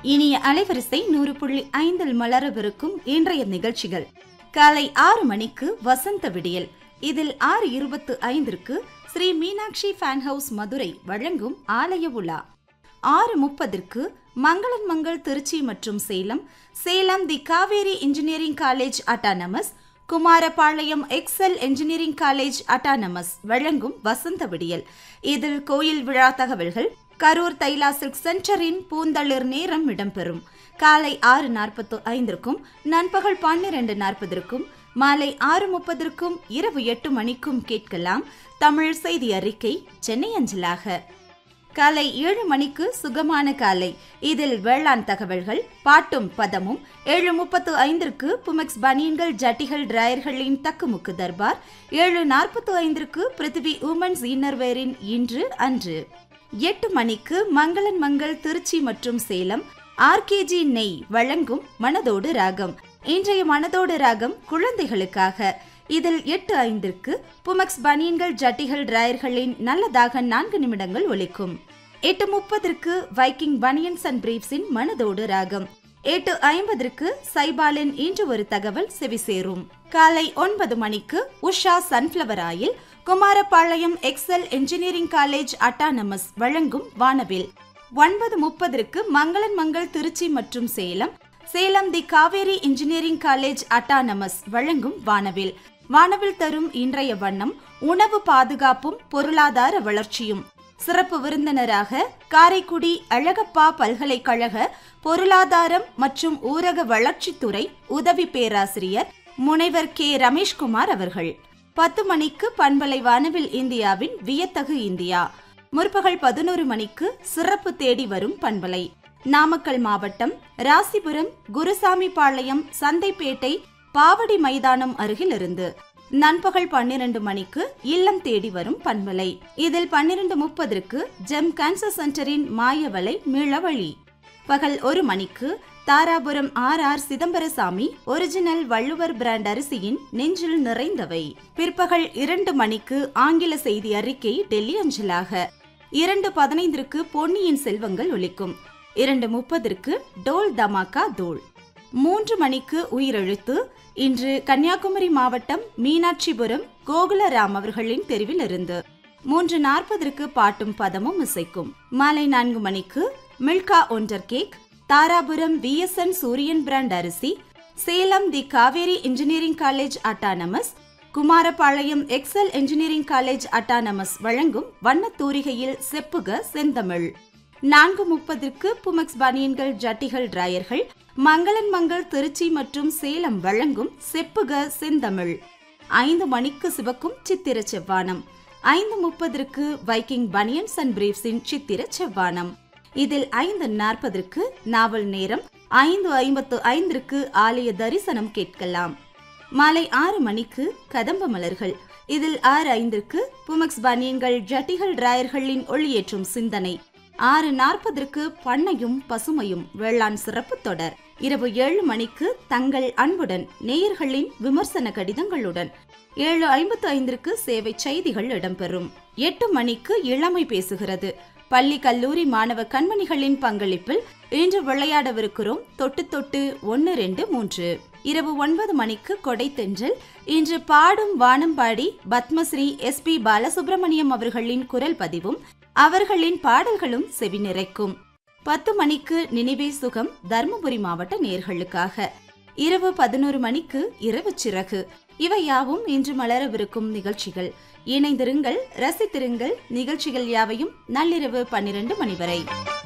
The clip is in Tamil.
இனிய அலைவரிசை நூறு புள்ளி ஐந்தில் மலரவிருக்கும் இன்றைய நிகழ்ச்சிகள் காலை ஆறு மணிக்கு வசந்த விடியல் இதில் ஆறு இருபத்து ஐந்திற்கு ஸ்ரீ மீனாட்சி ஃபேன் ஹவுஸ் மதுரை வழங்கும் ஆலய உலா ஆறு முப்பதற்கு மங்களன் மங்கள் திருச்சி மற்றும் Salem Salem the Kaveri engineering college autonomous Kumarapalayam Excel engineering college autonomous வழங்கும் வசந்த விடியல் இதில் கோயில் விழா தகவல்கள் கரூர் தைலா சில்க் சென்டரின் பூந்தளிர் நேரம் இடம்பெறும் காலை ஆறு நாற்பத்து ஐந்திற்கும் நண்பகல் பன்னிரண்டு நாற்பதற்கும் மாலை ஆறு முப்பதற்கும் இரவு எட்டு மணிக்கும் கேட்கலாம் தமிழ் செய்தி அறிக்கை சென்னை அஞ்சலாக காலை ஏழு மணிக்கு சுகமான காலை இதில் வேளாண் தகவல்கள் பாட்டும் பதமும் ஏழு முப்பத்து ஐந்திற்கு புமெக்ஸ் பனியன்கள் ஜட்டிகள் டிராயர்களின் தக்குமுக்கு தர்பார் ஏழு நாற்பத்து ஐந்திற்கு பிருத்திவி உமன்ஸ் இன்னர்வேரின் இன்று அன்று எட்டு மணிக்கு மங்களன் மங்கள் திருச்சி மற்றும் சேலம் ஆர்கேஜி நெய் வழங்கும் மனதோடு ராகம் இன்றைய மனதோடு ராகம் குழந்தைகளுக்காக இதில் எட்டு ஐந்திற்கு புமக்ஸ் பனியன்கள் ஜட்டிகள் டிராயர்களின் நல்லதாக நான்கு நிமிடங்கள் ஒலிக்கும் எட்டு முப்பதற்கு வைக்கிங் பனியன்ஸ் அண்ட் பிரீப்ஸின் மனதோடு ராகம் எட்டு ஐம்பதற்கு சைபாலின் இன்று ஒரு தகவல் செவிசேரும் காலை ஒன்பது மணிக்கு Usha sunflower oil Kumarapalayam Excel engineering college autonomous வழங்கும் வானவில் ஒன்பது முப்பதற்கு மங்களன் மங்கள் திருச்சி மற்றும் Salem Salem the Kaveri engineering college autonomous வழங்கும் வானவில் வானவில் தரும் இன்றைய வண்ணம் உணவு பாதுகாப்பும் பொருளாதார வளர்ச்சியும் சிறப்பு விருந்தினராக காரைக்குடி அழகப்பா பல்கலைக்கழக பொருளாதாரம் மற்றும் ஊரக வளர்ச்சித்துறை உதவி பேராசிரியர் முனைவர் கே ரமேஷ்குமார் அவர்கள் பத்து மணிக்கு பண்பலை வானவில் இந்தியாவின் வியத்தகு இந்தியா முற்பகல் பதினோரு மணிக்கு சிறப்பு தேடி வரும் பண்பலை நாமக்கல் மாவட்டம் ராசிபுரம் குருசாமி பாளையம் சந்தைப்பேட்டை பாவடி மைதானம் அருகில் இருந்து நண்பகல் பன்னிரண்டு மணிக்கு இல்லம் தேடி வரும் பண்பலை இதில் பன்னிரண்டு முப்பதற்கு ஜெம் கேன்சர் சென்டரின் மாயவலை மீளவழி பகல் ஒரு மணிக்கு Dharapuram R R Chidambarasamy original Valluvar brand அரிசியின் நெஞ்சில் நிறைந்தவை பிற்பகல் இரண்டு மணிக்கு ஆங்கில செய்தி அறிக்கை டெல்லி அஞ்சலாக இரண்டு பதினைந்திற்கு பொன்னியின் செல்வங்கள் ஒலிக்கும் இரண்டு முப்பதற்கு டோல் தமாக்கா தோல் மூன்று மணிக்கு உயிரெழுத்து இன்று கன்னியாகுமரி மாவட்டம் மீனாட்சிபுரம் கோகுலராம் அவர்களின் தெருவில் இருந்து மூன்று நாற்பதற்கு பாட்டும் பதமும் இசைக்கும் மாலை நான்கு மணிக்கு Milka wonder cake Dharapuram VSN Suriyan brand அரிசி Salem the Kaveri engineering college autonomous Kumarapalayam Excel engineering college autonomous வழங்கும் வண்ணத்தூரிகையில் செப்புக செந்தமிழ் நான்கு முப்பதற்கு புமெக்ஸ் பனியன்கள் ஜட்டிகள் டிராயர்கள் மங்களன் மங்கள் திருச்சி மற்றும் சேலம் வழங்கும் செப்புக செந்தமிழ் ஐந்து மணிக்கு சிவக்கும் சித்திர செவ்வானம் ஐந்து முப்பதற்கு வைக்கிங் பனியன்ஸ் அண்ட் பிரீப்ஸின் சித்திர செவ்வானம் இதில் ஐந்து நாற்பதற்கு நாவல் நேரம் ஐந்து ஐம்பத்து ஐந்திற்கு ஆலய தரிசனம் கேட்கலாம் மாலை ஆறு மணிக்கு கதம்ப மலர்கள் இதில் ஆறு ஐந்திற்கு புமெக்ஸ் பனியன்கள் ஜட்டிகள் டிராயர்களின் ஒளியேற்றும் சிந்தனை ஆறு நாற்பதற்கு பண்ணையும் பசுமையும் வேளாண் சிறப்பு தொடர் இரவு ஏழு மணிக்கு தங்கள் அன்புடன் நேயர்களின் விமர்சன கடிதங்களுடன் ஏழு ஐம்பத்து ஐந்திற்கு சேவை செய்திகள் இடம்பெறும் எட்டு மணிக்கு இளமை பேசுகிறது பள்ளி கல்லூரி மாணவ கண்மணிகளின் பங்களிப்பில் இன்று விளையாடவிருக்கிறோம் தொட்டு தொட்டு ஒன்று ரெண்டு மூன்று இரவு ஒன்பது மணிக்கு கொடை தென்றல் இன்று பாடும் வானம்பாடி பத்மஸ்ரீ எஸ் பி பாலசுப்ரமணியம் அவர்களின் குரல் பதிவும் அவர்களின் பாடல்களும் செவி நிறைக்கும் பத்து மணிக்கு நினைவே சுகம் தருமபுரி மாவட்ட நேர்களுக்காக இரவு பதினோரு மணிக்கு இரவு சிறகு இவை யாவும் இன்று மலரவிருக்கும் நிகழ்ச்சிகள் இணைந்திருங்கள் ரசித்திருங்கள் நிகழ்ச்சிகள் யாவையும் நள்ளிரவு பன்னிரண்டு மணி வரை